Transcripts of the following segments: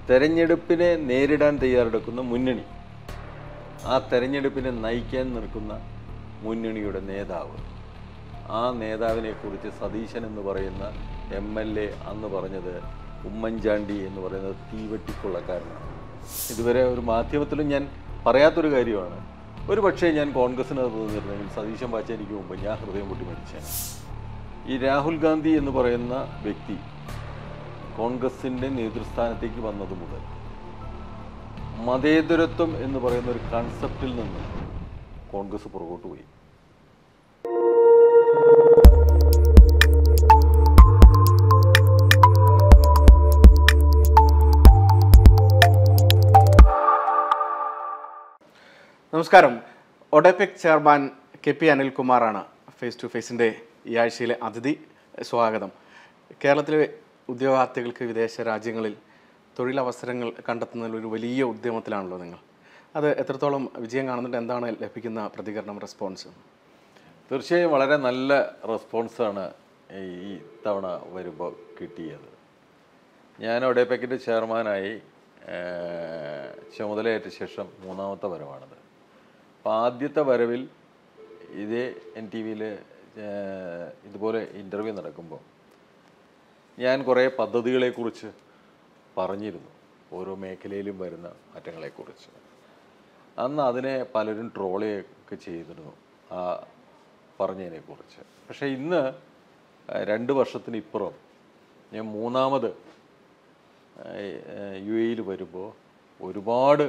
തെരഞ്ഞെടുപ്പിനെ നേരിടാൻ തയ്യാറെടുക്കുന്ന മുന്നണി ആ തെരഞ്ഞെടുപ്പിനെ നയിക്കാൻ നിൽക്കുന്ന മുന്നണിയുടെ നേതാവ് ആ നേതാവിനെ കുറിച്ച് സതീശൻ എന്ന് പറയുന്ന എം എൽ എ അന്ന് പറഞ്ഞത് ഉമ്മൻചാണ്ടി എന്ന് പറയുന്നത് തീവെട്ടിക്കൊള്ളക്കാരനാണ് ഇതുവരെ ഒരു മാധ്യമത്തിലും ഞാൻ പറയാത്തൊരു കാര്യമാണ് ഒരു പക്ഷേ ഞാൻ കോൺഗ്രസിനകത്ത് നിന്നിരുന്നെങ്കിൽ സതീശൻ പാച്ചേരിക്ക് മുമ്പ് ഞാൻ ഹൃദയം പൊട്ടി മരിച്ചേനെ ഈ രാഹുൽ ഗാന്ധി എന്ന് പറയുന്ന വ്യക്തി കോൺഗ്രസിൻ്റെ നേതൃസ്ഥാനത്തേക്ക് വന്നത് മുതൽ മതേതരത്വം എന്ന് പറയുന്ന ഒരു കൺസെപ്റ്റിൽ നിന്ന് കോൺഗ്രസ് പുറകോട്ട് പോയി നമസ്കാരം ഒഡെപെക് ചെയർമാൻ കെ പി അനിൽകുമാറാണ് ഫേസ് ടു ഫേസിൻ്റെ ഈ ആഴ്ചയിലെ അതിഥി സ്വാഗതം കേരളത്തിലെ ഉദ്യോഗാർത്ഥികൾക്ക് വിദേശ രാജ്യങ്ങളിൽ തൊഴിലവസരങ്ങൾ കണ്ടെത്തുന്നതിൽ ഒരു വലിയ ഉദ്യമത്തിലാണല്ലോ നിങ്ങൾ അത് എത്രത്തോളം വിജയം കാണുന്നുണ്ട് എന്താണ് ലഭിക്കുന്ന പ്രതികരണം റെസ്പോൺസ് തീർച്ചയായും വളരെ നല്ല റെസ്പോൺസാണ് ഈ തവണ വരുമ്പോൾ കിട്ടിയത് ഞാൻ ഒഡേപെക്കിൻ്റെ ചെയർമാനായി ഏഹ്, ചുമതലയേറ്റ ശേഷം മൂന്നാമത്തെ വരവാണിത് അപ്പോൾ ആദ്യത്തെ വരവിൽ ഇതേ എൻ ടി വിയിൽ ഇതുപോലെ ഇൻ്റർവ്യൂ നടക്കുമ്പോൾ ഞാൻ കുറേ പദ്ധതികളെക്കുറിച്ച് പറഞ്ഞിരുന്നു ഓരോ മേഖലയിലും വരുന്ന മാറ്റങ്ങളെക്കുറിച്ച് അന്ന് അതിനെ പലരും ട്രോളിയൊക്കെ ചെയ്തിരുന്നു ആ പറഞ്ഞതിനെക്കുറിച്ച് പക്ഷേ ഇന്ന് ആ, രണ്ട് വർഷത്തിന് ഇപ്പുറം ഞാൻ മൂന്നാമത് യു എയിൽ വരുമ്പോൾ ഒരുപാട്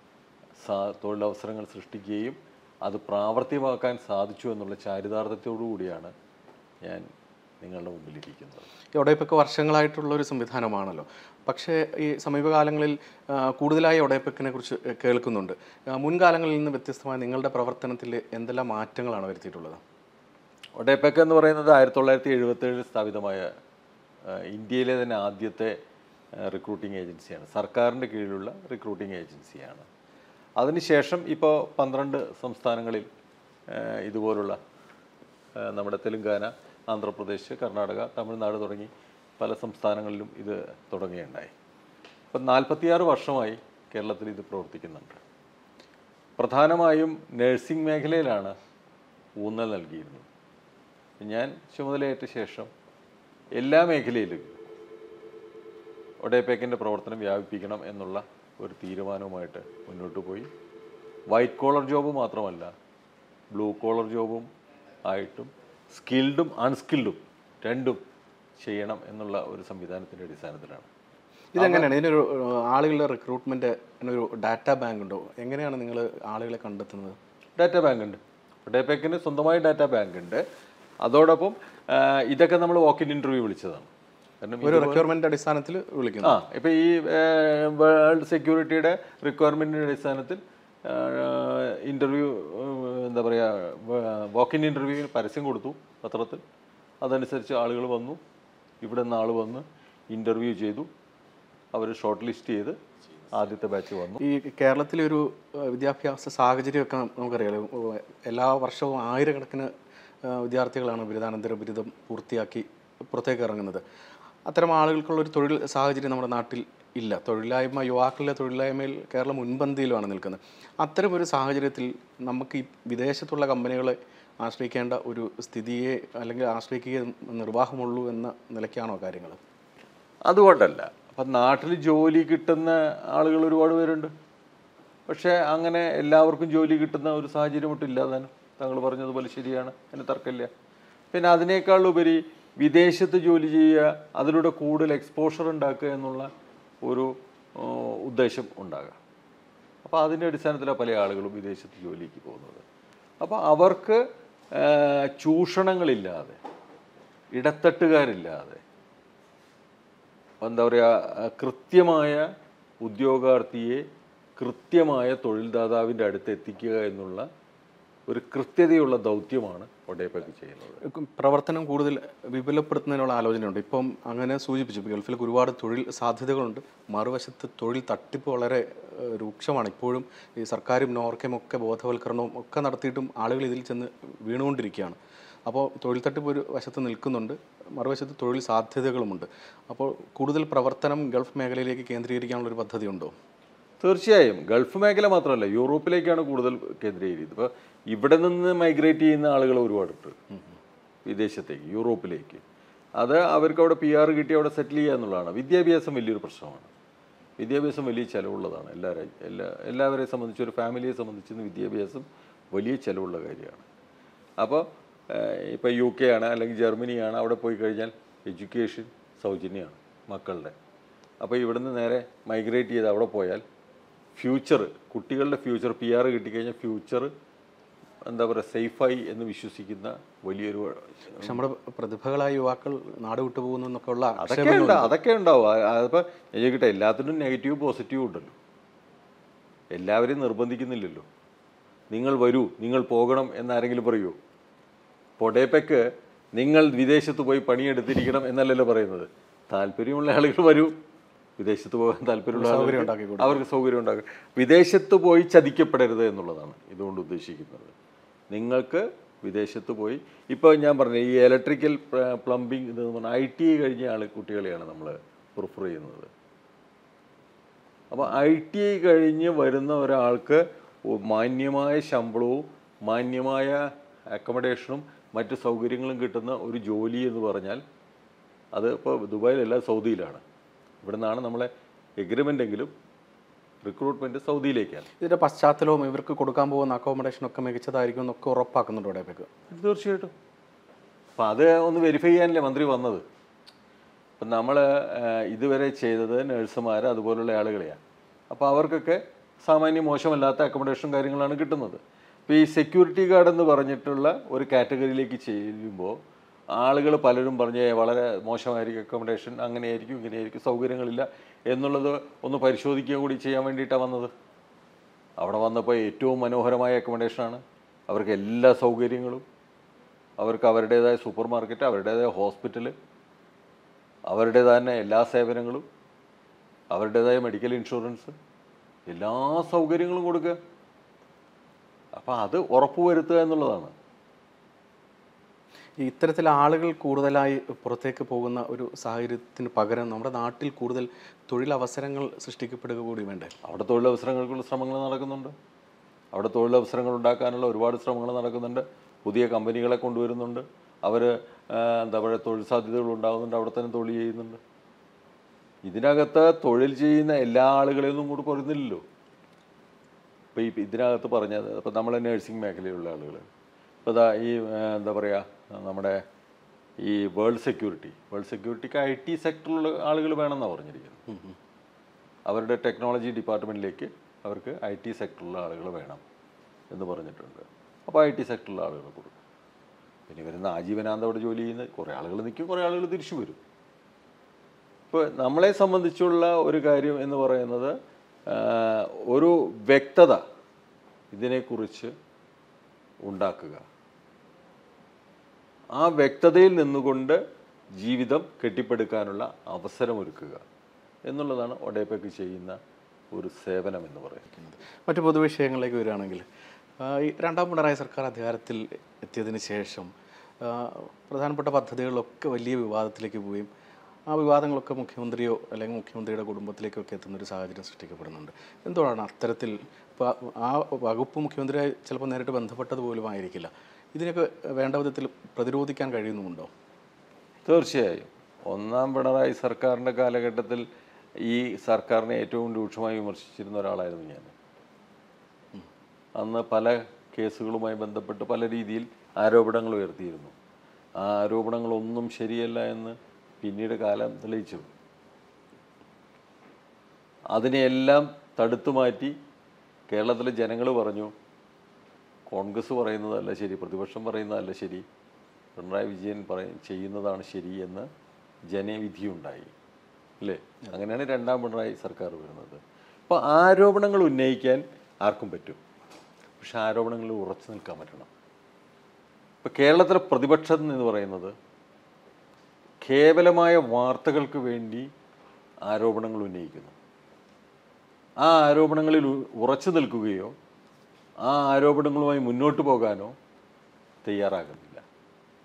സാ തൊഴിലവസരങ്ങൾ സൃഷ്ടിക്കുകയും അത് പ്രാവർത്തികമാക്കാൻ സാധിച്ചു എന്നുള്ള ചാരിതാർത്ഥ്യത്തോടു കൂടിയാണ് ഞാൻ നിങ്ങളുടെ മുമ്പിലിരിക്കുന്നത് ഈ ഒഡേപെക്ക് വർഷങ്ങളായിട്ടുള്ള ഒരു സംവിധാനമാണല്ലോ പക്ഷേ ഈ സമീപകാലങ്ങളിൽ ആ, കൂടുതലായി ഒഡേപെക്കിനെ കുറിച്ച് കേൾക്കുന്നുണ്ട് ആ, മുൻകാലങ്ങളിൽ നിന്ന് വ്യത്യസ്തമായി നിങ്ങളുടെ പ്രവർത്തനത്തിൽ എന്തെല്ലാം മാറ്റങ്ങളാണ് വരുത്തിയിട്ടുള്ളത് ഒഡേപെക് എന്ന് പറയുന്നത് ആയിരത്തി തൊള്ളായിരത്തി എഴുപത്തേഴിൽ സ്ഥാപിതമായ ആ, ഇന്ത്യയിലെ തന്നെ ആദ്യത്തെ റിക്രൂട്ടിംഗ് ഏജൻസിയാണ് സർക്കാരിൻ്റെ കീഴിലുള്ള റിക്രൂട്ടിംഗ് ഏജൻസിയാണ് അതിനുശേഷം ഇപ്പോൾ പന്ത്രണ്ട് സംസ്ഥാനങ്ങളിൽ ആ, ഇതുപോലുള്ള ആ, നമ്മുടെ തെലുങ്കാന ആന്ധ്രാപ്രദേശ് കർണാടക തമിഴ്നാട് തുടങ്ങി പല സംസ്ഥാനങ്ങളിലും ഇത് തുടങ്ങുകയുണ്ടായി അപ്പം നാൽപ്പത്തിയാറ് വർഷമായി കേരളത്തിൽ ഇത് പ്രവർത്തിക്കുന്നുണ്ട് പ്രധാനമായും നഴ്സിംഗ് മേഖലയിലാണ് ഊന്നൽ നൽകിയിരുന്നത് ഞാൻ ചുമതലയേറ്റ ശേഷം എല്ലാ മേഖലയിലും ഒഡേപേക്കിൻ്റെ പ്രവർത്തനം വ്യാപിപ്പിക്കണം എന്നുള്ള ഒരു തീരുമാനവുമായിട്ട് മുന്നോട്ട് പോയി വൈറ്റ് കോളർ ജോബ് മാത്രമല്ല ബ്ലൂ കോളർ ജോബും ആയിട്ടും സ്കിൽഡും അൺസ്കിൽഡും രണ്ടും ചെയ്യണം എന്നുള്ള ഒരു സംവിധാനത്തിൻ്റെ അടിസ്ഥാനത്തിലാണ് ഇതെങ്ങനെയാണ് ഇതിനൊരു ഏഹ്, ആളുകളുടെ റിക്രൂട്ട്മെന്റ് ഒരു ഡാറ്റാ ബാങ്ക് ഉണ്ടോ എങ്ങനെയാണ് നിങ്ങൾ ആളുകളെ കണ്ടെത്തുന്നത് ഡാറ്റ ബാങ്ക് ഉണ്ട് ഡേപെക്കിന് സ്വന്തമായി ഡാറ്റ ബാങ്ക് ഉണ്ട് അതോടൊപ്പം ആ, ഇതൊക്കെ നമ്മൾ വാക്കിൻ ഇൻ്റർവ്യൂ വിളിച്ചതാണ് കാരണം ഒരു റിക്വയർമെന്റ് അടിസ്ഥാനത്തിൽ വിളിക്കുന്നു ആ ഇപ്പോൾ ഈ വേൾഡ് സെക്യൂരിറ്റിയുടെ റിക്വയർമെൻറ്റിൻ്റെ അടിസ്ഥാനത്തിൽ ഇൻ്റർവ്യൂ എന്താ പറയുക വാക്കിൻ ഇൻ്റർവ്യൂവിന് പരസ്യം കൊടുത്തു പത്രത്തിൽ അതനുസരിച്ച് ആളുകൾ വന്നു ഇവിടെ നിന്ന് ആൾ വന്ന് ഇൻ്റർവ്യൂ ചെയ്തു അവർ ഷോർട്ട് ലിസ്റ്റ് ചെയ്ത് ആദ്യത്തെ ബാച്ച് വന്നു ഈ കേരളത്തിലെ ഒരു ഏഹ്, വിദ്യാഭ്യാസ സാഹചര്യമൊക്കെ നമുക്കറിയാലോ ഏഹ്, എല്ലാ വർഷവും ആയിരക്കണക്കിന് ഏഹ്, വിദ്യാർത്ഥികളാണ് ബിരുദാനന്തര ബിരുദം പൂർത്തിയാക്കി പുറത്തേക്ക് ഇറങ്ങുന്നത് അത്തരം ആളുകൾക്കുള്ള ഒരു തൊഴിൽ സാഹചര്യം നമ്മുടെ നാട്ടിൽ ഇല്ല തൊഴിലില്ലായ്മ യുവാക്കളുടെ തൊഴിലില്ലായ്മയിൽ കേരളം മുൻപന്തിയിലുമാണ് നിൽക്കുന്നത് അത്തരം ഒരു സാഹചര്യത്തിൽ നമുക്ക് ഈ വിദേശത്തുള്ള കമ്പനികളെ ആശ്രയിക്കേണ്ട ഒരു സ്ഥിതിയെ അല്ലെങ്കിൽ ആശ്രയിക്കുക നിർവാഹമുള്ളൂ എന്ന നിലയ്ക്കാണോ കാര്യങ്ങൾ അതുകൊണ്ടല്ല അപ്പം നാട്ടിൽ ജോലി കിട്ടുന്ന ആളുകൾ ഒരുപാട് പേരുണ്ട് പക്ഷേ അങ്ങനെ എല്ലാവർക്കും ജോലി കിട്ടുന്ന ഒരു സാഹചര്യം ഒട്ടും ഇല്ലാതാനും താങ്കൾ പറഞ്ഞതുപോലെ ശരിയാണ് അതിന് തർക്കമില്ല പിന്നെ അതിനേക്കാൾ ഉപരി വിദേശത്ത് ജോലി ചെയ്യുക അതിലൂടെ കൂടുതൽ എക്സ്പോഷർ ഉണ്ടാക്കുക എന്നുള്ള ഒരു ആ, ഉദ്ദേശം ഉണ്ടാകാം അപ്പോൾ അതിൻ്റെ അടിസ്ഥാനത്തിലാണ് പല ആളുകളും വിദേശത്ത് ജോലിക്ക് പോകുന്നത് അപ്പോൾ അവർക്ക് ആ, ചൂഷണങ്ങളില്ലാതെ ഇടത്തട്ടുകാരില്ലാതെ എന്താ പറയുക കൃത്യമായ ഉദ്യോഗാർത്ഥിയെ കൃത്യമായ തൊഴിൽദാതാവിൻ്റെ അടുത്ത് എത്തിക്കുക എന്നുള്ള ഒരു കൃത്യതയുള്ള ദൗത്യമാണ് ഒഡേപെക്ക് ചെയ്യുന്നത് പ്രവർത്തനം കൂടുതൽ വിപുലപ്പെടുത്തുന്നതിനുള്ള ആലോചനയുണ്ട് ഇപ്പം അങ്ങനെ സൂചിപ്പിച്ചു ഇപ്പം ഗൾഫിൽ ഒരുപാട് തൊഴിൽ സാധ്യതകളുണ്ട് മറുവശത്ത് തൊഴിൽ തട്ടിപ്പ് വളരെ ഏഹ്, രൂക്ഷമാണ് ഇപ്പോഴും ഈ സർക്കാരും നോർക്കയും ഒക്കെ ബോധവൽക്കരണവും ഒക്കെ നടത്തിയിട്ടും ആളുകൾ ഇതിൽ ചെന്ന് വീണുകൊണ്ടിരിക്കുകയാണ് അപ്പോൾ തൊഴിൽ തട്ടിപ്പ് ഒരു വശത്ത് നിൽക്കുന്നുണ്ട് മറുവശത്ത് തൊഴിൽ സാധ്യതകളുമുണ്ട് അപ്പോൾ കൂടുതൽ പ്രവർത്തനം ഗൾഫ് മേഖലയിലേക്ക് കേന്ദ്രീകരിക്കാനുള്ള ഒരു പദ്ധതി ഉണ്ടോ തീർച്ചയായും ഗൾഫ് മേഖല മാത്രമല്ല യൂറോപ്പിലേക്കാണ് കൂടുതൽ കേന്ദ്രീകരിക്കുന്നത് ഇപ്പോൾ ഇവിടെ നിന്ന് മൈഗ്രേറ്റ് ചെയ്യുന്ന ആളുകൾ ഒരുപാടുണ്ട് വിദേശത്തേക്ക് യൂറോപ്പിലേക്ക് അത് അവർക്ക് അവിടെ പി ആർ കിട്ടി അവിടെ സെറ്റിൽ ചെയ്യുക എന്നുള്ളതാണ് വിദ്യാഭ്യാസം വലിയൊരു പ്രശ്നമാണ് വിദ്യാഭ്യാസം വലിയ ചിലവുള്ളതാണ് എല്ലാ രാജ്യ എല്ലാ എല്ലാവരെയും സംബന്ധിച്ച് ഒരു ഫാമിലിയെ സംബന്ധിച്ച് ഇന്ന് വിദ്യാഭ്യാസം വലിയ ചിലവുള്ള കാര്യമാണ് അപ്പോൾ ഇപ്പോൾ യു കെ ആണ് അല്ലെങ്കിൽ ജർമ്മനിയാണ് അവിടെ പോയി കഴിഞ്ഞാൽ എഡ്യൂക്കേഷൻ സൗജന്യമാണ് മക്കളുടെ അപ്പോൾ ഇവിടുന്ന് നേരെ മൈഗ്രേറ്റ് ചെയ്ത് അവിടെ പോയാൽ ഫ്യൂച്ചർ കുട്ടികളുടെ ഫ്യൂച്ചർ പി ആർ കിട്ടിക്കഴിഞ്ഞാൽ ഫ്യൂച്ചർ എന്താ പറയുക സേഫായി എന്ന് വിശ്വസിക്കുന്ന വലിയൊരു പക്ഷെ നമ്മുടെ പ്രതിഭകളായ യുവാക്കൾ നാട് വിട്ടു പോകുന്നു എന്നൊക്കെ ഉള്ള അതൊക്കെ ഉണ്ട് അതൊക്കെ ഉണ്ടാവും ആ- അതിപ്പോൾ ഞാൻ ചോദിക്കട്ടെ എല്ലാത്തിനും നെഗറ്റീവ് പോസിറ്റീവ് ഉണ്ടല്ലോ എല്ലാവരെയും നിർബന്ധിക്കുന്നില്ലല്ലോ നിങ്ങൾ വരൂ നിങ്ങൾ പോകണം എന്നാരെങ്കിലും പറയുമോ പൊടേപ്പയ്ക്ക് നിങ്ങൾ വിദേശത്ത് പോയി പണിയെടുത്തിരിക്കണം എന്നല്ലല്ലോ പറയുന്നത് താല്പര്യമുള്ള ആളുകൾ വരൂ വിദേശത്ത് പോകാൻ താല്പര്യമുള്ള സൗകര്യം ആളുകൾക്ക് ഉണ്ടാക്കി അവർക്ക് സൗകര്യം ഉണ്ടാക്കും വിദേശത്ത് പോയി ചതിക്കപ്പെടരുത് എന്നുള്ളതാണ് ഇതുകൊണ്ട് ഉദ്ദേശിക്കുന്നത് നിങ്ങൾക്ക് വിദേശത്ത് പോയി ഇപ്പോൾ ഞാൻ പറഞ്ഞു ഈ ഇലക്ട്രിക്കൽ പ്ലംബിംഗ് ഇത് പറഞ്ഞാൽ ഐ ടി കഴിഞ്ഞ ആൾ കുട്ടികളെയാണ് നമ്മൾ പ്രിഫർ ചെയ്യുന്നത് അപ്പോൾ ഐ ടി ഐ കഴിഞ്ഞ് വരുന്ന ഒരാൾക്ക് ഒ- മാന്യമായ ശമ്പളവും മാന്യമായ അക്കോമഡേഷനും മറ്റ് സൗകര്യങ്ങളും കിട്ടുന്ന ഒരു ജോലി എന്ന് പറഞ്ഞാൽ അത് ഇപ്പോൾ ദുബായിലല്ല സൗദിയിലാണ് ഇവിടെ നിന്നാണ് നമ്മളെ എഗ്രിമെൻ്റ് എങ്കിലും റിക്രൂട്ട്മെൻറ്റ് സൗദിയിലേക്കാണ് ഇതിന്റെ പശ്ചാത്തലവും ഇവർക്ക് കൊടുക്കാൻ പോകുന്ന അക്കോമഡേഷൻ ഒക്കെ മികച്ചതായിരിക്കും എന്നൊക്കെ ഉറപ്പാക്കുന്നുണ്ട് ഉടേപ്പേക്ക് തീർച്ചയായിട്ടും അപ്പം അത് ഒന്ന് വെരിഫൈ ചെയ്യാനല്ലേ മന്ത്രി വന്നത് അപ്പം നമ്മൾ ഇതുവരെ ചെയ്തത് നഴ്സുമാർ അതുപോലുള്ള ആളുകളെയാണ് അപ്പോൾ അവർക്കൊക്കെ സാമാന്യം മോശമല്ലാത്ത അക്കോമഡേഷനും കാര്യങ്ങളാണ് കിട്ടുന്നത് ഇപ്പോൾ ഈ സെക്യൂരിറ്റി ഗാർഡ് എന്ന് പറഞ്ഞിട്ടുള്ള ഒരു കാറ്റഗറിയിലേക്ക് ചെയ്യുമ്പോൾ ആളുകൾ പലരും പറഞ്ഞ് "ഏ, വളരെ മോശമായിരിക്കും അക്കോമഡേഷൻ അങ്ങനെയായിരിക്കും ഇങ്ങനെയായിരിക്കും സൗകര്യങ്ങളില്ല എന്നുള്ളത് ഒന്ന് പരിശോധിക്കുക കൂടി ചെയ്യാൻ വേണ്ടിയിട്ടാണ് വന്നത് അവിടെ വന്നപ്പോൾ ഏറ്റവും മനോഹരമായ അക്കോമഡേഷനാണ് അവർക്ക് എല്ലാ സൗകര്യങ്ങളും അവർക്ക് അവരുടേതായ സൂപ്പർ മാർക്കറ്റ് അവരുടേതായ ഹോസ്പിറ്റൽ അവരുടേതായ തന്നെ എല്ലാ സേവനങ്ങളും അവരുടേതായ മെഡിക്കൽ ഇൻഷുറൻസ് എല്ലാ സൗകര്യങ്ങളും കൊടുക്കുക അപ്പോൾ അത് ഉറപ്പുവരുത്തുക എന്നുള്ളതാണ് ഈ ഇത്തരത്തിൽ ആളുകൾ കൂടുതലായി പുറത്തേക്ക് പോകുന്ന ഒരു സാഹചര്യത്തിന് പകരം നമ്മുടെ നാട്ടിൽ കൂടുതൽ തൊഴിലവസരങ്ങൾ സൃഷ്ടിക്കപ്പെടുക കൂടി വേണ്ടേ അവിടെ തൊഴിലവസരങ്ങൾക്കുള്ള ശ്രമങ്ങൾ നടക്കുന്നുണ്ട് അവിടെ തൊഴിലവസരങ്ങൾ ഉണ്ടാക്കാനുള്ള ഒരുപാട് ശ്രമങ്ങൾ നടക്കുന്നുണ്ട് പുതിയ കമ്പനികളെ കൊണ്ടുവരുന്നുണ്ട് അവർ എന്താ പറയുക തൊഴിൽ സാധ്യതകൾ ഉണ്ടാകുന്നുണ്ട് അവിടെ തന്നെ തൊഴിൽ ചെയ്യുന്നുണ്ട് ഇതിനകത്ത് തൊഴിൽ ചെയ്യുന്ന എല്ലാ ആളുകളെയൊന്നും കൂടി പറയുന്നില്ലല്ലോ ഇപ്പോൾ ഈ ഇതിനകത്ത് പറഞ്ഞത് ഇപ്പോൾ നമ്മളെ നഴ്സിംഗ് മേഖലയിലുള്ള ആളുകൾ ഇപ്പോൾ ഇതാ ഈ ആ, എന്താ പറയുക നമ്മുടെ ഈ വേൾഡ് സെക്യൂരിറ്റി വേൾഡ് സെക്യൂരിറ്റിക്ക് ഐ ടി സെക്ടറിലുള്ള ആളുകൾ വേണമെന്നാണ് പറഞ്ഞിരിക്കുന്നത് അവരുടെ ടെക്നോളജി ഡിപ്പാർട്ട്മെൻറ്റിലേക്ക് അവർക്ക് ഐ ടി സെക്ടറിലുള്ള ആളുകൾ വേണം എന്ന് പറഞ്ഞിട്ടുണ്ട് അപ്പോൾ ഐ ടി സെക്ടറിലുള്ള ആളുകൾ കൊടുക്കും പിന്നെ വരുന്ന ആജീവനാന്ത അവിടെ ജോലി ചെയ്യുന്ന കുറേ ആളുകൾ നിൽക്കും കുറേ ആളുകൾ തിരിച്ചു വരും ഇപ്പോൾ നമ്മളെ സംബന്ധിച്ചുള്ള ഒരു കാര്യം എന്ന് പറയുന്നത് ആ, ഒരു വ്യക്തത ഇതിനെക്കുറിച്ച് ഉണ്ടാക്കുക ആ വ്യക്തതയിൽ നിന്നുകൊണ്ട് ജീവിതം കെട്ടിപ്പടുക്കാനുള്ള അവസരമൊരുക്കുക എന്നുള്ളതാണ് ഒഡേപ്പയ്ക്ക് ചെയ്യുന്ന ഒരു സേവനം എന്ന് പറയുന്നത് മറ്റു പൊതുവിഷയങ്ങളിലേക്ക് വരികയാണെങ്കിൽ ആ, ഈ രണ്ടാം പിണറായി സർക്കാർ അധികാരത്തിൽ എത്തിയതിന് ശേഷം ആ, പ്രധാനപ്പെട്ട പദ്ധതികളിലൊക്കെ വലിയ വിവാദത്തിലേക്ക് പോവുകയും ആ വിവാദങ്ങളൊക്കെ മുഖ്യമന്ത്രിയോ അല്ലെങ്കിൽ മുഖ്യമന്ത്രിയുടെ കുടുംബത്തിലേക്കൊക്കെ എത്തുന്ന ഒരു സാഹചര്യം സൃഷ്ടിക്കപ്പെടുന്നുണ്ട് എന്തുകൊണ്ടാണ് അത്തരത്തിൽ ഇപ്പോൾ ആ വകുപ്പ് മുഖ്യമന്ത്രിയായി ചിലപ്പോൾ നേരിട്ട് ബന്ധപ്പെട്ടത് പോലും ആയിരിക്കില്ല ഇതിനൊക്കെ വേണ്ട വിധത്തിൽ പ്രതിരോധിക്കാൻ കഴിയുന്നുമുണ്ടോ തീർച്ചയായും ഒന്നാം പിണറായി സർക്കാരിൻ്റെ കാലഘട്ടത്തിൽ ഈ സർക്കാരിനെ ഏറ്റവും രൂക്ഷമായി വിമർശിച്ചിരുന്ന ഒരാളായിരുന്നു ഞാൻ അന്ന് പല കേസുകളുമായി ബന്ധപ്പെട്ട് പല രീതിയിൽ ആരോപണങ്ങൾ ഉയർത്തിയിരുന്നു ആ ആരോപണങ്ങളൊന്നും ശരിയല്ല എന്ന് പിന്നീട് കാലം തെളിയിച്ചു അതിനെയെല്ലാം തടുത്തു മാറ്റി കേരളത്തിലെ ജനങ്ങൾ പറഞ്ഞു കോൺഗ്രസ് പറയുന്നതല്ല ശരി പ്രതിപക്ഷം പറയുന്നതല്ല ശരി പിണറായി വിജയൻ പറയ ചെയ്യുന്നതാണ് ശരി എന്ന് ജനവിധിയുണ്ടായി അല്ലേ അങ്ങനെയാണ് രണ്ടാം പിണറായി സർക്കാർ വരുന്നത് അപ്പോൾ ആരോപണങ്ങൾ ഉന്നയിക്കാൻ ആർക്കും പറ്റും പക്ഷെ ആരോപണങ്ങളിൽ ഉറച്ചു നിൽക്കാൻ പറ്റണം ഇപ്പോൾ കേരളത്തിലെ പ്രതിപക്ഷം എന്ന് പറയുന്നത് കേവലമായ വാർത്തകൾക്ക് വേണ്ടി ആരോപണങ്ങൾ ഉന്നയിക്കുന്നു ആ ആരോപണങ്ങളിൽ ഉ- ഉറച്ചു നിൽക്കുകയോ ആ ആരോപണങ്ങളുമായി മുന്നോട്ട് പോകാനോ തയ്യാറാകുന്നില്ല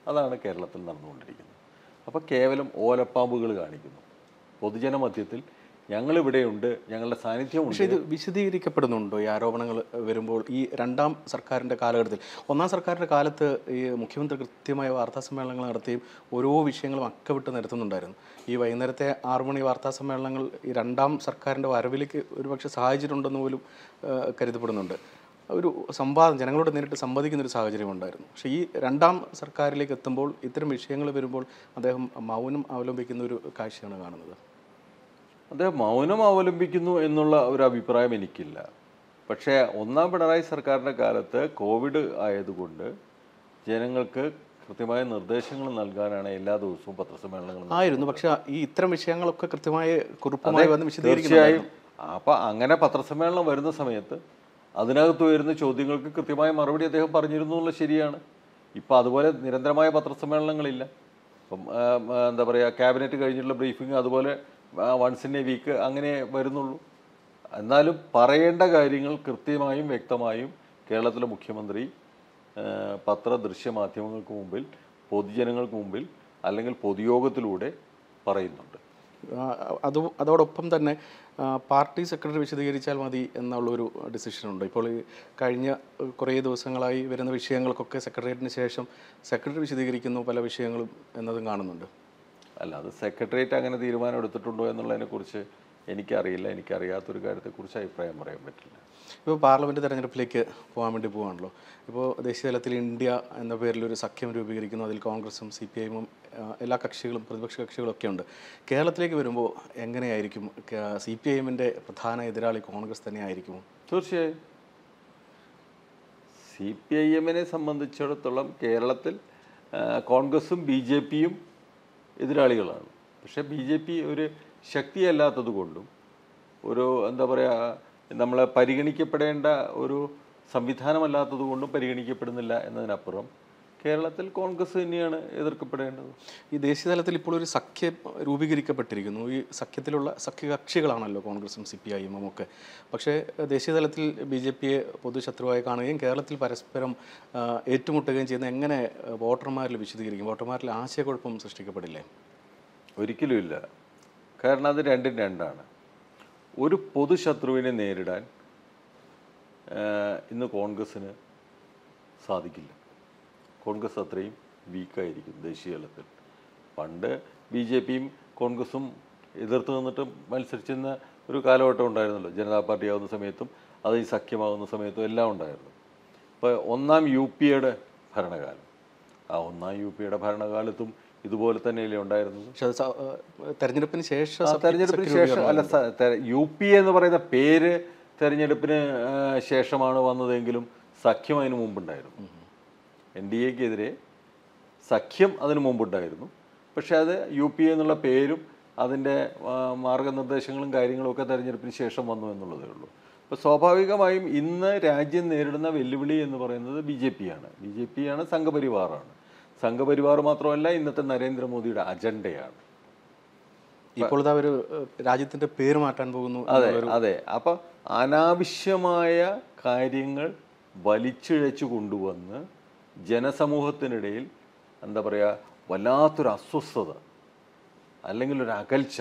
അതാണ് കേരളത്തിൽ നടന്നുകൊണ്ടിരിക്കുന്നത് അപ്പോൾ കേവലം ഓലപ്പാമ്പുകൾ കാണിക്കുന്നു പൊതുജന മധ്യത്തിൽ ഞങ്ങളിവിടെയുണ്ട് ഞങ്ങളുടെ സാന്നിധ്യമുണ്ട് പക്ഷേ ഇത് വിശദീകരിക്കപ്പെടുന്നുണ്ടോ ഈ ആരോപണങ്ങൾ വരുമ്പോൾ ഈ രണ്ടാം സർക്കാരിൻ്റെ കാലഘട്ടത്തിൽ ഒന്നാം സർക്കാരിൻ്റെ കാലത്ത് ഈ മുഖ്യമന്ത്രി കൃത്യമായ വാർത്താ സമ്മേളനങ്ങൾ നടത്തുകയും ഓരോ വിഷയങ്ങളും അക്കവിട്ട് നിരത്തുന്നുണ്ടായിരുന്നു ഈ വൈകുന്നേരത്തെ ആറുമണി വാർത്താ സമ്മേളനങ്ങൾ ഈ രണ്ടാം സർക്കാരിൻ്റെ വരവിലേക്ക് ഒരുപക്ഷെ സഹായിച്ചിട്ടുണ്ടെന്ന് പോലും ആ, കരുതപ്പെടുന്നുണ്ട് ഒരു സംവാദം ജനങ്ങളോട് നേരിട്ട് സംവദിക്കുന്ന ഒരു സാഹചര്യം ഉണ്ടായിരുന്നു പക്ഷേ ഈ രണ്ടാം സർക്കാരിലേക്ക് എത്തുമ്പോൾ ഇത്തരം വിഷയങ്ങൾ വരുമ്പോൾ അദ്ദേഹം മൗനം അവലംബിക്കുന്ന ഒരു കാഴ്ചയാണ് കാണുന്നത് അദ്ദേഹം മൗനം അവലംബിക്കുന്നു എന്നുള്ള ഒരു അഭിപ്രായം എനിക്കില്ല പക്ഷേ ഒന്നാം പിണറായി സർക്കാരിൻ്റെ കാലത്ത് കോവിഡ് ആയതുകൊണ്ട് ജനങ്ങൾക്ക് കൃത്യമായ നിർദ്ദേശങ്ങൾ നൽകാനാണ് എല്ലാ ദിവസവും പത്രസമ്മേളനങ്ങൾ നടത്തുന്നത്. ആയിരുന്നു പക്ഷെ ഈ ഇത്തരം വിഷയങ്ങളൊക്കെ കൃത്യമായ കുറിപ്പുമായി വന്ന് വിശദീകരിക്കുന്നു തീർച്ചയായും അപ്പം അങ്ങനെ പത്രസമ്മേളനം വരുന്ന സമയത്ത് അതിനകത്ത് വരുന്ന ചോദ്യങ്ങൾക്ക് കൃത്യമായ മറുപടി അദ്ദേഹം പറഞ്ഞിരുന്നു എന്നുള്ളത് ശരിയാണ് ഇപ്പം അതുപോലെ നിരന്തരമായ പത്രസമ്മേളനങ്ങളില്ല ഇപ്പം ആ, ആ, എന്താ പറയുക ക്യാബിനറ്റ് കഴിഞ്ഞിട്ടുള്ള ബ്രീഫിംഗ് അതുപോലെ വൺസ് ഇൻ എ വീക്ക് അങ്ങനെ വരുന്നുള്ളൂ എന്നാലും പറയേണ്ട കാര്യങ്ങൾ കൃത്യമായും വ്യക്തമായും കേരളത്തിലെ മുഖ്യമന്ത്രി ആ, പത്ര ദൃശ്യ മാധ്യമങ്ങൾക്ക് മുമ്പിൽ പൊതുജനങ്ങൾക്ക് മുമ്പിൽ അല്ലെങ്കിൽ പൊതുയോഗത്തിലൂടെ പറയുന്നുണ്ട് ആ, അത് അതോടൊപ്പം തന്നെ ആ, പാർട്ടി സെക്രട്ടറി വിശദീകരിച്ചാൽ മതി എന്നുള്ളൊരു ഡിസിഷനുണ്ട് ഇപ്പോൾ ഈ കഴിഞ്ഞ ഏഹ്, കുറേ ദിവസങ്ങളായി വരുന്ന വിഷയങ്ങൾക്കൊക്കെ സെക്രട്ടേറിയറ്റിന് ശേഷം സെക്രട്ടറി വിശദീകരിക്കുന്നു പല വിഷയങ്ങളും എന്നതും കാണുന്നുണ്ട് അല്ല അത് സെക്രട്ടേറിയറ്റ് അങ്ങനെ തീരുമാനം എടുത്തിട്ടുണ്ടോ എന്നുള്ളതിനെക്കുറിച്ച് എനിക്കറിയില്ല എനിക്കറിയാത്തൊരു കാര്യത്തെക്കുറിച്ച് അഭിപ്രായം പറയാൻ പറ്റില്ല ഇപ്പോൾ പാർലമെൻറ്റ് തെരഞ്ഞെടുപ്പിലേക്ക് പോകാൻ വേണ്ടി പോവാണല്ലോ ഇപ്പോൾ ദേശീയ തലത്തിൽ ഇന്ത്യ എന്ന പേരിൽ ഒരു സഖ്യം രൂപീകരിക്കുന്നു അതിൽ കോൺഗ്രസും സി പി ഐഎമ്മും എല്ലാ കക്ഷികളും പ്രതിപക്ഷ കക്ഷികളും ഒക്കെ ഉണ്ട് കേരളത്തിലേക്ക് വരുമ്പോൾ എങ്ങനെയായിരിക്കും സി പി ഐ എമ്മിൻ്റെ പ്രധാന എതിരാളി കോൺഗ്രസ് തന്നെ ആയിരിക്കുമോ തീർച്ചയായും സി പി ഐ എമ്മിനെ സംബന്ധിച്ചിടത്തോളം കേരളത്തിൽ ആ, കോൺഗ്രസും ബി ജെ പിയും എതിരാളികളാണ് പക്ഷേ ബി ജെ പി ഒരു ശക്തിയല്ലാത്തത് കൊണ്ടും ഒരു എന്താ പറയുക നമ്മളെ പരിഗണിക്കപ്പെടേണ്ട ഒരു സംവിധാനമല്ലാത്തത് കൊണ്ടും പരിഗണിക്കപ്പെടുന്നില്ല എന്നതിനപ്പുറം കേരളത്തിൽ കോൺഗ്രസ് തന്നെയാണ് എതിർക്കപ്പെടേണ്ടത് ഈ ദേശീയ തലത്തിൽ ഇപ്പോൾ ഒരു സഖ്യം രൂപീകരിക്കപ്പെട്ടിരിക്കുന്നു ഈ സഖ്യത്തിലുള്ള സഖ്യകക്ഷികളാണല്ലോ കോൺഗ്രസും സി പി ഐ എമ്മും ഒക്കെ പക്ഷേ ദേശീയ തലത്തിൽ ബി ജെ പിയെ പൊതുശത്രുവായി കാണുകയും കേരളത്തിൽ പരസ്പരം ആ, ഏറ്റുമുട്ടുകയും ചെയ്യുന്ന എങ്ങനെ വോട്ടർമാരിൽ വിശദീകരിക്കും വോട്ടർമാരിൽ ആശയക്കുഴപ്പം സൃഷ്ടിക്കപ്പെടില്ലേ ഒരിക്കലും ഇല്ല കാരണം അത് രണ്ടും രണ്ടാണ് ഒരു പൊതുശത്രുവിനെ നേരിടാൻ ആ, ഇന്ന് കോൺഗ്രസ്സിന് സാധിക്കില്ല കോൺഗ്രസ് അത്രയും വീക്കായിരിക്കും ദേശീയ തലത്തിൽ പണ്ട് ബി ജെ പിയും കോൺഗ്രസും എതിർത്ത് നിന്നിട്ട് മത്സരിച്ചിരുന്ന ഒരു കാലഘട്ടം ഉണ്ടായിരുന്നല്ലോ ജനതാ പാർട്ടി ആവുന്ന സമയത്തും അത് ഈ സഖ്യമാവുന്ന സമയത്തും എല്ലാം ഉണ്ടായിരുന്നു ഇപ്പോൾ ഒന്നാം യു പിയുടെ ഭരണകാലം ആ ഒന്നാം യു പിയുടെ ഭരണകാലത്തും ഇതുപോലെ തന്നെയല്ലേ ഉണ്ടായിരുന്നത് പക്ഷെ അത് സ- ആ, തെരഞ്ഞെടുപ്പിന് ശേഷം ആ സഖ്യ- തെരഞ്ഞെടുപ്പിന് സഖ്യ ശേഷം അല്ല സ- തെ- യു പി എന്ന് പറയുന്ന പേര് തെരഞ്ഞെടുപ്പിന് ആ, ശേഷമാണ് വന്നതെങ്കിലും സഖ്യം അതിന് മുമ്പുണ്ടായിരുന്നു എൻ ഡി എക്കെതിരെ സഖ്യം അതിന് മുമ്പുണ്ടായിരുന്നു പക്ഷേ അത് യു പി എന്നുള്ള പേരും അതിൻ്റെ ആ, മാർഗനിർദ്ദേശങ്ങളും കാര്യങ്ങളും ഒക്കെ തെരഞ്ഞെടുപ്പിന് ശേഷം വന്നു എന്നുള്ളതേ ഉള്ളൂ അപ്പോൾ സ്വാഭാവികമായും ഇന്ന് രാജ്യം നേരിടുന്ന വെല്ലുവിളി എന്ന് പറയുന്നത് ബി ജെ പി ആണ് ബി ജെ പി ആണ് സംഘപരിവാറാണ് സംഘപരിവാർ മാത്രമല്ല ഇന്നത്തെ നരേന്ദ്രമോദിയുടെ അജണ്ടയാണ് ഇപ്പോൾ ഇതാ ഒരു ഏഹ്, രാജ്യത്തിന്റെ പേര് മാറ്റാൻ പോകുന്നു അതെ അതെ അപ്പൊ അനാവശ്യമായ കാര്യങ്ങൾ വലിച്ചിഴച്ചു കൊണ്ടുവന്ന് ജനസമൂഹത്തിനിടയിൽ എന്താ പറയുക വല്ലാത്തൊരു അസ്വസ്ഥത അല്ലെങ്കിൽ ഒരു അകൽച്ച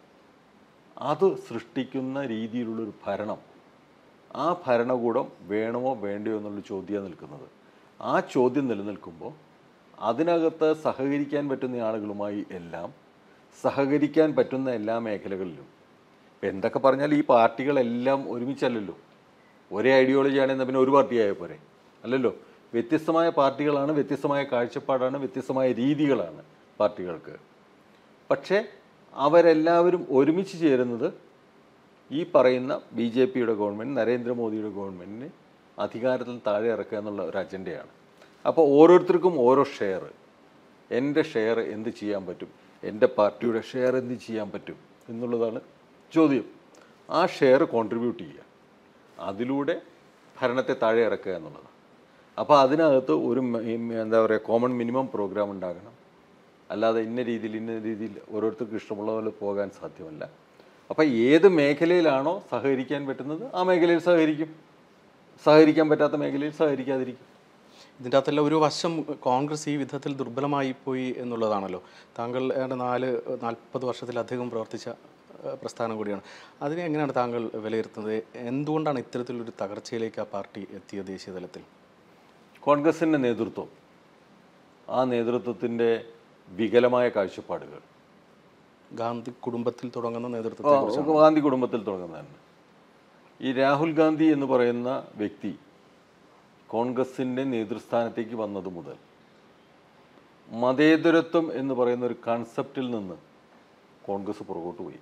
അത് സൃഷ്ടിക്കുന്ന രീതിയിലുള്ളൊരു ഭരണം ആ ഭരണകൂടം വേണമോ വേണ്ടയോ എന്നുള്ള ചോദ്യം നിൽക്കുന്നത് ആ ചോദ്യം നിലനിൽക്കുമ്പോൾ അതിനകത്ത് സഹകരിക്കാൻ പറ്റുന്ന ആളുകളുമായി എല്ലാം സഹകരിക്കാൻ പറ്റുന്ന എല്ലാ മേഖലകളിലും ഇപ്പം എന്തൊക്കെ പറഞ്ഞാൽ ഈ പാർട്ടികളെല്ലാം ഒരുമിച്ചല്ലല്ലോ ഒരേ ഐഡിയോളജിയാണ് എന്നാൽ പിന്നെ ഒരു പാർട്ടി ആയ പോരെ അല്ലല്ലോ വ്യത്യസ്തമായ പാർട്ടികളാണ് വ്യത്യസ്തമായ കാഴ്ചപ്പാടാണ് വ്യത്യസ്തമായ രീതികളാണ് പാർട്ടികൾക്ക് പക്ഷേ അവരെല്ലാവരും ഒരുമിച്ച് ചേരുന്നത് ഈ പറയുന്ന ബി ജെ പിയുടെ ഗവൺമെൻറ് നരേന്ദ്രമോദിയുടെ ഗവൺമെൻറ്റിന് അധികാരത്തിൽ താഴെ ഇറക്കുക എന്നുള്ള ഒരു അജണ്ടയാണ് അപ്പോൾ ഓരോരുത്തർക്കും ഓരോ ഷെയർ എൻ്റെ ഷെയർ എന്ത് ചെയ്യാൻ പറ്റും എൻ്റെ പാർട്ടിയുടെ ഷെയർ എന്ത് ചെയ്യാൻ പറ്റും എന്നുള്ളതാണ് ചോദ്യം ആ ഷെയർ കോൺട്രിബ്യൂട്ട് ചെയ്യുക അതിലൂടെ ഭരണത്തെ താഴെ ഇറക്കുക എന്നുള്ളതാണ് അപ്പോൾ അതിനകത്ത് ഒരു മ- ഈ എന്താ പറയുക കോമൺ മിനിമം പ്രോഗ്രാം ഉണ്ടാകണം അല്ലാതെ ഇന്ന രീതിയിൽ ഇന്ന രീതിയിൽ ഓരോരുത്തർക്കും ഇഷ്ടമുള്ള പോലെ പോകാൻ സാധ്യമല്ല അപ്പോൾ ഏത് മേഖലയിലാണോ സഹകരിക്കാൻ പറ്റുന്നത് ആ മേഖലയിൽ സഹകരിക്കും സഹകരിക്കാൻ പറ്റാത്ത മേഖലയിൽ സഹകരിക്കാതിരിക്കും ഇതിൻ്റെ അകത്തെല്ലാം ഒരു വശം കോൺഗ്രസ് ഈ വിധത്തിൽ ദുർബലമായി പോയി എന്നുള്ളതാണല്ലോ താങ്കൾ ഏതാണ്ട് നാല് നാൽപ്പത് വർഷത്തിലധികം പ്രവർത്തിച്ച ഏഹ്, പ്രസ്ഥാനം കൂടിയാണ് അതിനെ എങ്ങനെയാണ് താങ്കൾ വിലയിരുത്തുന്നത് എന്തുകൊണ്ടാണ് ഇത്തരത്തിലൊരു തകർച്ചയിലേക്ക് ആ പാർട്ടി എത്തിയത് ദേശീയ തലത്തിൽ കോൺഗ്രസിൻ്റെ നേതൃത്വം ആ നേതൃത്വത്തിൻ്റെ വികലമായ കാഴ്ചപ്പാടുകൾ ഗാന്ധി കുടുംബത്തിൽ തുടങ്ങുന്ന നേതൃത്വത്തെ ആ, ഗാന്ധി കുടുംബത്തിൽ തുടങ്ങുന്നതാണ് ഈ രാഹുൽ ഗാന്ധി എന്ന് പറയുന്ന വ്യക്തി കോൺഗ്രസിൻ്റെ നേതൃസ്ഥാനത്തേക്ക് വന്നത് മുതൽ മതേതരത്വം എന്ന് പറയുന്ന ഒരു കൺസെപ്റ്റിൽ നിന്ന് കോൺഗ്രസ് പുറകോട്ട് പോയി